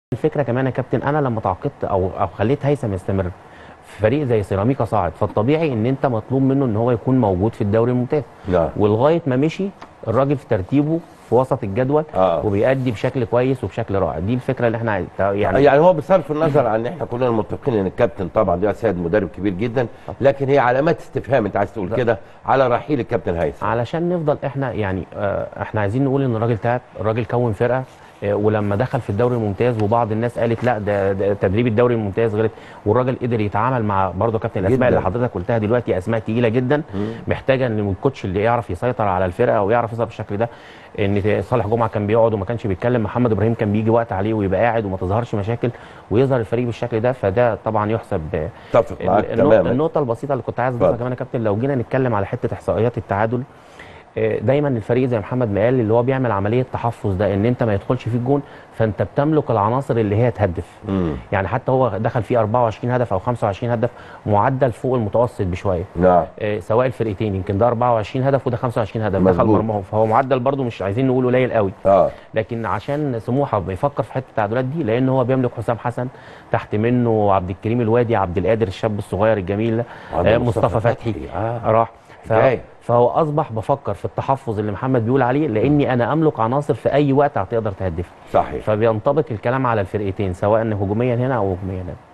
الفكره كمان يا كابتن انا لما تعاقدت او او خليت هيثم يستمر في فريق زي سيراميكا صاعد فالطبيعي ان انت مطلوب منه ان هو يكون موجود في الدوري الممتاز نعم ولغايه ما مشي الراجل في ترتيبه في وسط الجدول آه. وبيأدي بشكل كويس وبشكل رائع دي الفكره اللي احنا عايز- يعني يعني, يعني هو بصرف النظر عن ان احنا كلنا متفقين ان الكابتن طبعا ده سيد مدرب كبير جدا لكن هي علامات استفهام انت عايز تقول كده على رحيل الكابتن هيثم علشان نفضل احنا يعني آه، احنا عايزين نقول ان الراجل تعب الراجل كون فرقه آه، ولما دخل في الدوري الممتاز وبعض الناس قالت لا ده, ده تدريب الدوري الممتاز غلط والراجل قدر يتعامل مع برضه كابتن الاسماء جداً. اللي حضرتك قلتها دلوقتي اسماء تقيله جدا محتاجه ان الكوتش اللي يعرف يسيطر على الفرقه ويعرف يظهر بالشكل ده ان صالح جمعه كان بيقعد وما كانش بيتكلم محمد ابراهيم كان بيجي وقت عليه ويبقى قاعد وما تظهرش مشاكل ويظهر الفريق بالشكل ده فده طبعا يحسب آه، اتفق معاك ال- النق- تماما النقطة البسيطة اللي كنت عايز اضيفها اتفضل. كمان يا كابتن لو جينا نتكلم على حتة احصائيات التعادل آه، دايما الفريق زي محمد ما قال اللي هو بيعمل عملية تحفظ ده ان انت ما يدخلش فيك جون فانت بتملك العناصر اللي هي تهدف مم. يعني حتى هو دخل فيه 24 هدف او 25 هدف معدل فوق المتوسط بشوية نعم آه، سواء الفرقتين يمكن ده 24 هدف وده 25 هدف دخل مظبوط. مرماهم فهو معدل برضو مش عايزين نقول قليل قوي اه لكن عشان سموحه بيفكر في حته التعادلات دي لان هو بيملك حسام حسن تحت منه عبد الكريم الوادي عبد القادر الشاب الصغير الجميل عندنا آه، مصطفى فتحي اه راح ف... حكاية. فهو اصبح بفكر في التحفظ اللي محمد بيقول عليه لاني انا املك عناصر في اي وقت هتقدر تهدف صحيح فبينطبق الكلام على الفرقتين سواء هجوميا هنا او هجوميا هنا